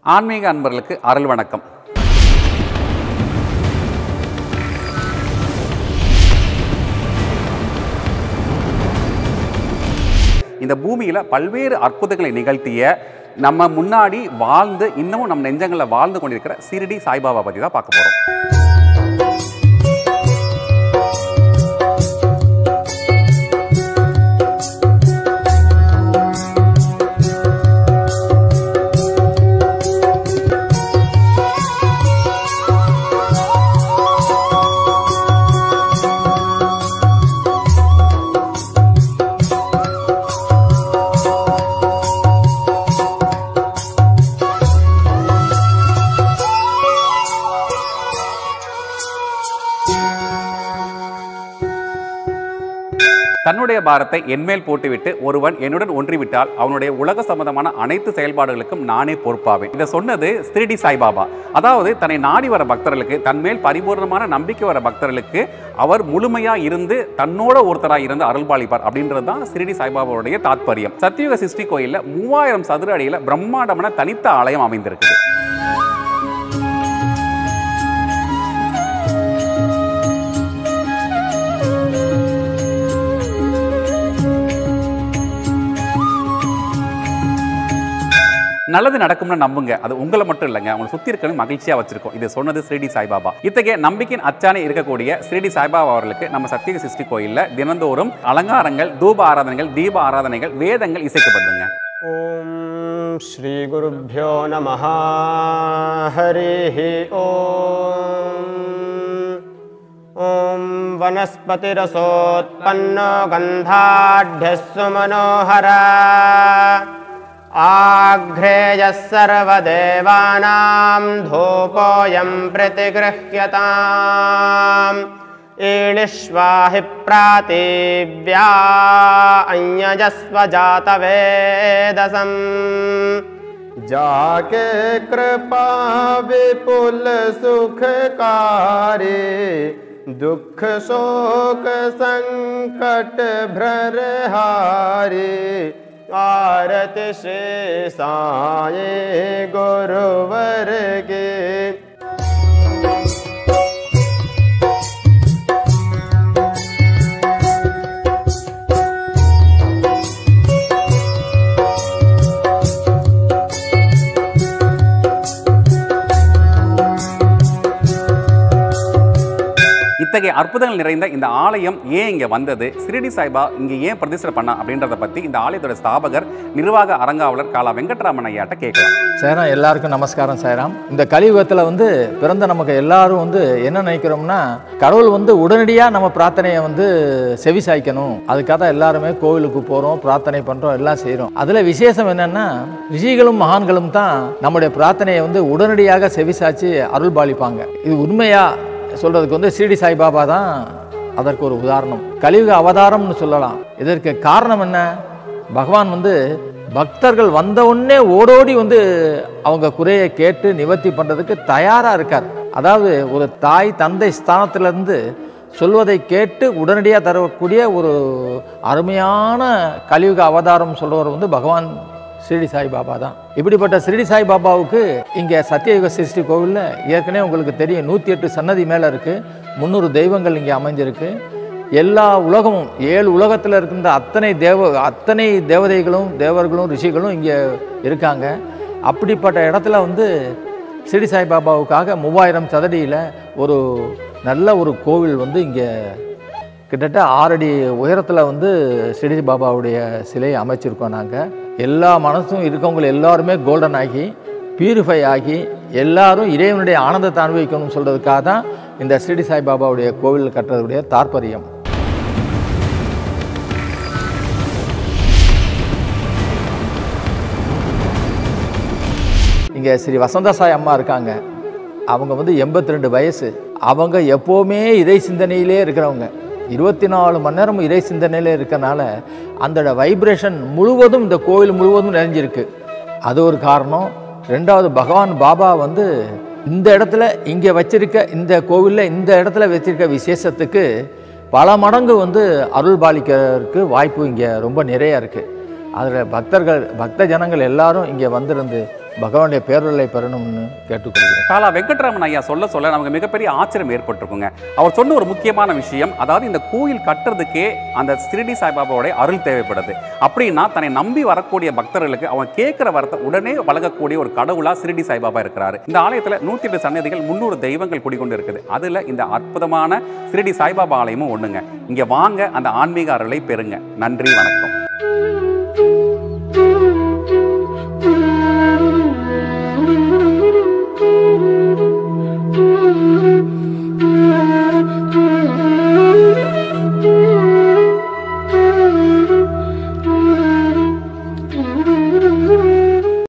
ஆன்மீக அன்பர்களுக்கு அருள் வணக்கம் இந்த பூமியில் பல்வேறு அற்புதங்களை நிகழ்த்திய நம்ம முன்னாடி வாழ்ந்து இன்னமும் நம்ம நெஞ்சங்களில் வாழ்ந்து கொண்டிருக்கிற சிரிடி சாய்பாபா பற்றி தான் பார்க்க போகிறோம் தன்னுடைய பாரத்தை என்மேல் போட்டுவிட்டு ஒருவன் என்னுடன் ஒன்றிவிட்டால் அவனுடைய உலக சம்பந்தமான அனைத்து செயல்பாடுகளுக்கும் நானே பொறுப்பாவேன் இதை சொன்னது ஸ்ரீடி சாய்பாபா அதாவது தன்னை நாடி வர பக்தர்களுக்கு தன்மேல் பரிபூர்ணமான நம்பிக்கை வர பக்தர்களுக்கு அவர் முழுமையா இருந்து தன்னோட ஒருத்தராக இருந்து அருள்பாலிப்பார் அப்படின்றது தான் ஸ்ரீடி சாய்பாபாவுடைய தாத்பரியம் சத்தியுக சிருஷ்டி கோயில்ல மூவாயிரம் சதுர அடியில பிரம்மாண்டமான தனித்த ஆலயம் அமைந்திருக்குது நல்லது நடக்கும்னு நம்புங்க அது உங்களை மட்டும் இல்லைங்க உங்களை சுத்தி இருக்கிறவங்க மகிழ்ச்சியா வச்சிருக்கோம் இது சொன்னது ஸ்ரீடி சாய்பாபா இத்தகைய நம்பிக்கையின் அச்சாணி இருக்கக்கூடிய ஸ்ரீடி சாய்பாபா அவர்களுக்கு நம்ம சத்தியக சிருஷ்டி கோயில்ல தினந்தோறும் அலங்காரங்கள் தூப ஆராதனைகள் தீப ஆராதனைகள் வேதங்கள் இசைக்கப்படுதுங்க ॐ श्रीगुरुभ्यो नमः हरिः ॐ ॐ वनस्पतिरसोत्पन्नो गन्धाढ्यः सुमनोहरा आघ्रेयः सर्वदेवानां धूपोऽयं प्रतिगृह्यताम् ईलिष्वा हि प्रातिव्या अन्यजस्व जातवेदसम् जाके कृपा विपुल सुखकारी दुख शोक संकट भ्ररहारी आरति श्री साये गुरुवर की இத்தகைய அற்புதங்கள் நிறைந்த இந்த ஆலயம் ஏன் இங்க வந்தது சிரிடி சாய்பா இங்க ஏன் பிரதிஷ்டை பண்ணா அப்படின்றத பத்தி இந்த ஆலயத்தோட ஸ்தாபகர் நிர்வாக அரங்காவலர் காலா வெங்கட்ராமன் ஐயாட்ட கேட்கலாம் சேரம் எல்லாருக்கும் நமஸ்காரம் சேரம் இந்த கலியுகத்தில் வந்து பிறந்த நமக்கு எல்லாரும் வந்து என்ன நினைக்கிறோம்னா கடவுள் வந்து உடனடியாக நம்ம பிரார்த்தனையை வந்து செவி சாய்க்கணும் அதுக்காக தான் எல்லாருமே கோவிலுக்கு போகிறோம் பிரார்த்தனை பண்ணுறோம் எல்லாம் செய்கிறோம் அதில் விசேஷம் என்னென்னா ரிஷிகளும் மகான்களும் தான் நம்முடைய பிரார்த்தனையை வந்து உடனடியாக செவி சாய்ச்சி அருள் பாலிப்பாங்க இது உண்மையா சொல்கிறதுக்கு வந்து ஸ்ரீடி சாய்பாபா தான் அதற்கு ஒரு உதாரணம் கலியுக அவதாரம்னு சொல்லலாம் இதற்கு காரணம் என்ன பகவான் வந்து பக்தர்கள் வந்த உடனே ஓடோடி வந்து அவங்க குறையை கேட்டு நிவர்த்தி பண்ணுறதுக்கு தயாராக இருக்கார் அதாவது ஒரு தாய் தந்தை ஸ்தானத்திலிருந்து சொல்வதை கேட்டு உடனடியாக தரக்கூடிய ஒரு அருமையான கலியுக அவதாரம் சொல்றவர் வந்து பகவான் ஸ்ரீடி சாய்பாபா தான் இப்படிப்பட்ட ஸ்ரீடி சாய்பாபாவுக்கு இங்கே சத்தியயுக சிருஷ்டி கோவிலில் ஏற்கனவே உங்களுக்கு தெரியும் நூற்றி எட்டு சன்னதி மேலே இருக்குது முந்நூறு தெய்வங்கள் இங்கே அமைஞ்சிருக்கு எல்லா உலகமும் ஏழு உலகத்தில் இருக்கின்ற அத்தனை தேவ அத்தனை தேவதைகளும் தேவர்களும் ரிஷிகளும் இங்கே இருக்காங்க அப்படிப்பட்ட இடத்துல வந்து ஸ்ரீடி சாய்பாபாவுக்காக மூவாயிரம் சதடியில் ஒரு நல்ல ஒரு கோவில் வந்து இங்கே கிட்டத்தட்ட ஆறடி உயரத்தில் வந்து ஸ்ரீடி பாபாவுடைய சிலையை அமைச்சிருக்கோம் நாங்கள் எல்லா மனசும் இருக்கவங்க எல்லாருமே கோல்டன் ஆகி பியூரிஃபை ஆகி எல்லாரும் இறைவனுடைய ஆனந்தத்தை அனுபவிக்கணும்னு சொல்கிறதுக்காக தான் இந்த ஸ்ரீடி சாய்பாபாவுடைய கோவில் கட்டுறதுடைய தாற்பயம் இங்கே ஸ்ரீ வசந்தா சாய் அம்மா இருக்காங்க அவங்க வந்து எண்பத்தி ரெண்டு வயசு அவங்க எப்போவுமே இறை சிந்தனையிலே இருக்கிறவங்க இருபத்தி நாலு மணி நேரமும் இறை சிந்தனையிலே இருக்கனால அந்த வைப்ரேஷன் முழுவதும் இந்த கோவில் முழுவதும் நிறைஞ்சிருக்கு அது ஒரு காரணம் ரெண்டாவது பகவான் பாபா வந்து இந்த இடத்துல இங்கே வச்சிருக்க இந்த கோவிலில் இந்த இடத்துல வச்சிருக்க விசேஷத்துக்கு பல மடங்கு வந்து அருள் பாலிக்கிறதுக்கு வாய்ப்பு இங்கே ரொம்ப நிறைய இருக்குது அதில் பக்தர்கள் பக்த ஜனங்கள் எல்லாரும் இங்கே வந்திருந்து பகவானுடைய பேரொருளை பெறணும்னு கேட்டுக்கொள்கிறேன் காலா வெங்கட்ராமன் ஐயா சொல்ல சொல்ல நமக்கு மிகப்பெரிய ஆச்சரியம் ஏற்பட்டிருக்குங்க அவர் சொன்ன ஒரு முக்கியமான விஷயம் அதாவது இந்த கோயில் கட்டுறதுக்கே அந்த ஸ்ரீடி சாய்பாபாவுடைய அருள் தேவைப்படுது அப்படின்னா தன்னை நம்பி வரக்கூடிய பக்தர்களுக்கு அவன் கேட்கிற வரத்தை உடனே வழங்கக்கூடிய ஒரு கடவுளா ஸ்ரீடி சாய்பாபா இருக்கிறாரு இந்த ஆலயத்துல நூத்தி எட்டு சன்னதிகள் முன்னூறு தெய்வங்கள் குடிக்கொண்டு இருக்குது அதுல இந்த அற்புதமான ஸ்ரீடி சாய்பாபா ஆலயமும் ஒண்ணுங்க இங்க வாங்க அந்த ஆன்மீக அருளை பெறுங்க நன்றி வணக்கம்